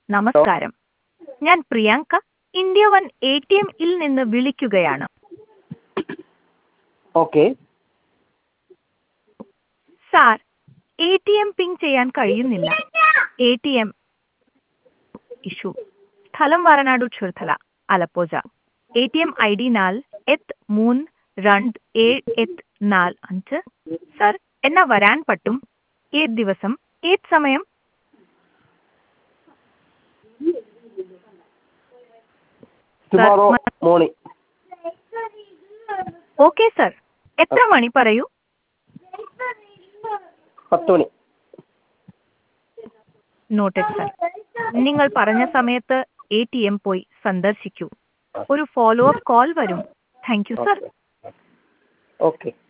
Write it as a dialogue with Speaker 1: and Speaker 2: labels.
Speaker 1: നമസ്കാരം ഞാൻ Priyanka India one A T എമ്മിൽ നിന്ന് വിളിക്കുകയാണ്
Speaker 2: okay
Speaker 1: sir A T M ping ചെയ്യാൻ കഴിയുന്നില്ല എ ടി എം ഇഷ്യൂ സ്ഥലം Varanad Cherthala Alappuzha A T M I D നാൽ എത്ത് മൂന്ന് രണ്ട് ഏഴ് എത്ത് നാല് അഞ്ച് സർ എന്നാ വരാൻ പറ്റും ഏത് ദിവസം ഏത് സമയം
Speaker 2: ടുമോറോ മോർണിംഗ്
Speaker 1: ഓക്കെ സർ എത്ര മണി പറയൂ
Speaker 2: പത്ത് മണി
Speaker 1: നോട്ടഡ് സർ നിങ്ങൾ പറഞ്ഞ സമയത്ത് എ ടി എം പോയി സന്ദർശിക്കൂ ഒരു ഫോളോ അപ്പ് കോൾ വരും താങ്ക് യു സർ
Speaker 2: ഓക്കെ